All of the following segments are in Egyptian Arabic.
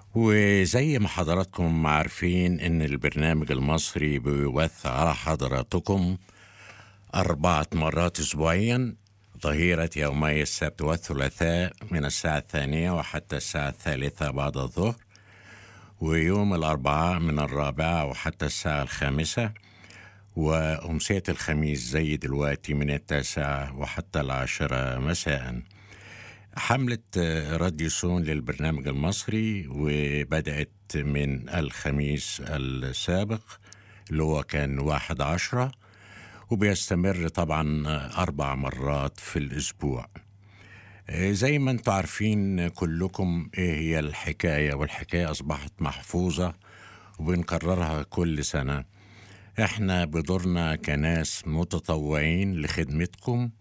وزي ما حضراتكم عارفين ان البرنامج المصري بيبث على حضراتكم أربعة مرات أسبوعيا ظهيرة يومي السبت والثلاثاء من الساعة الثانية وحتى الساعة الثالثة بعد الظهر ويوم الأربعاء من الرابعة وحتى الساعة الخامسة وأمسية الخميس زي دلوقتي من التاسعة وحتى العاشرة مساءً حملة راديوسون للبرنامج المصري وبدأت من الخميس السابق اللي هو كان واحد عشرة وبيستمر طبعا أربع مرات في الأسبوع زي ما انتم عارفين كلكم ايه هي الحكاية والحكاية أصبحت محفوظة وبنكررها كل سنة احنا بدورنا كناس متطوعين لخدمتكم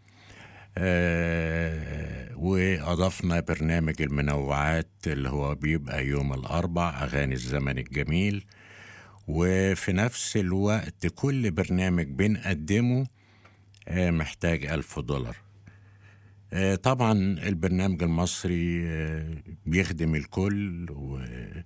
آه وأضفنا برنامج المنوعات اللي هو بيبقى يوم الأربع أغاني الزمن الجميل وفي نفس الوقت كل برنامج بنقدمه آه محتاج ألف دولار آه طبعا البرنامج المصري بيخدم الكل و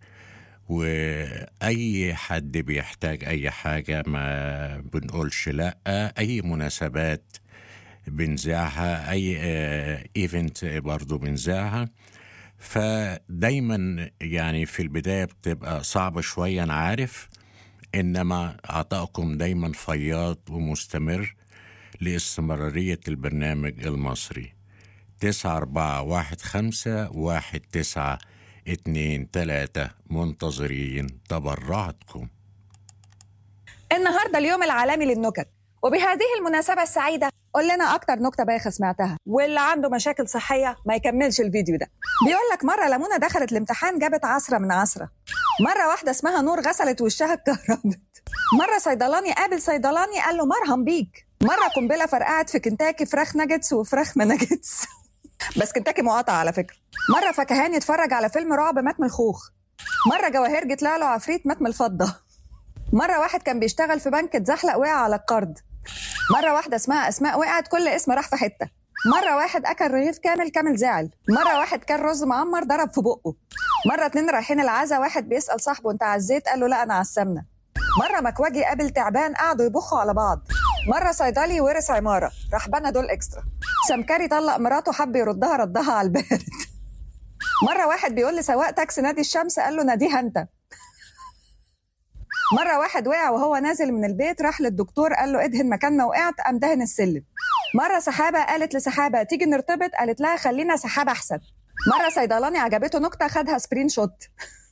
واي حد بيحتاج اي حاجه ما بنقولش لا اي مناسبات بنذاعها اي ايفنت برضو بنذاعها فدايما يعني في البدايه بتبقى صعبه شويه انا عارف انما عطائكم دايما فياض ومستمر لاستمراريه البرنامج المصري تسعة أربعة واحد خمسة واحد تسعة اتنين تلاتة منتظرين تبرعاتكم النهارده اليوم العالمي للنكت وبهذه المناسبة السعيدة قول لنا أكتر نكتة بايخة سمعتها واللي عنده مشاكل صحية ما يكملش الفيديو ده بيقول لك مرة لمونة دخلت الامتحان جابت عصرة من عصرة مرة واحدة اسمها نور غسلت وشها اتكهربت مرة صيدلاني قابل صيدلاني قال له مرهم بيك مرة قنبلة فرقعت في كنتاكي فراخ ناجتس وفراخ مناجتس بس كنتاكي مقاطعة على فكرة مرة فكهاني اتفرج على فيلم رعب مات من الخوخ مرة جواهرجي طلع له عفريت مات من الفضة مرة واحد كان بيشتغل في بنك اتزحلق وقع على القرض مرة واحدة اسمها أسماء وقعت كل اسم راح في حتة مرة واحد أكل رغيف كامل كامل زعل مرة واحد كان رز معمر ضرب في بقه مرة اتنين رايحين العزا واحد بيسأل صاحبه أنت عزيت قال له لا أنا على السمنة مرة مكواجي قابل تعبان قعدوا يبخوا على بعض مرة صيدلي ورث عمارة راح بنى دول إكسترا سمكري طلق مراته حب يردها ردها على البارد مرة واحد بيقول لسواق تاكسي نادي الشمس قال له ناديها أنت مرة واحد وقع وهو نازل من البيت راح للدكتور قال له ادهن مكان ما وقعت قام دهن السلم مرة سحابة قالت لسحابة تيجي نرتبط قالت لها خلينا سحابة أحسن مرة صيدلاني عجبته نكتة خدها سبرين شوت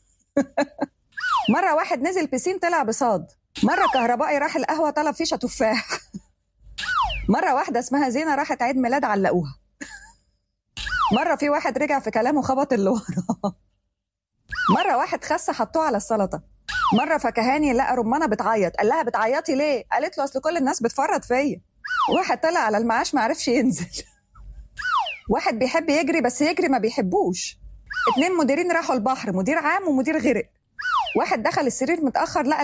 مرة واحد نزل بسين طلع بصاد مرة كهربائي راح القهوة طلب فيشة تفاح مرة واحدة اسمها زينة راحت عيد ميلاد علقوها مرة في واحد رجع في كلامه خبط اللي وراه مرة واحد خس حطوه على السلطة مرة فكهاني لقى رمانة بتعيط قال لها بتعيطي ليه؟ قالت له أصل كل الناس بتفرط فيا واحد طلع على المعاش ما عرفش ينزل واحد بيحب يجري بس يجري ما بيحبوش اتنين مديرين راحوا البحر مدير عام ومدير غرق واحد دخل السرير متأخر لقى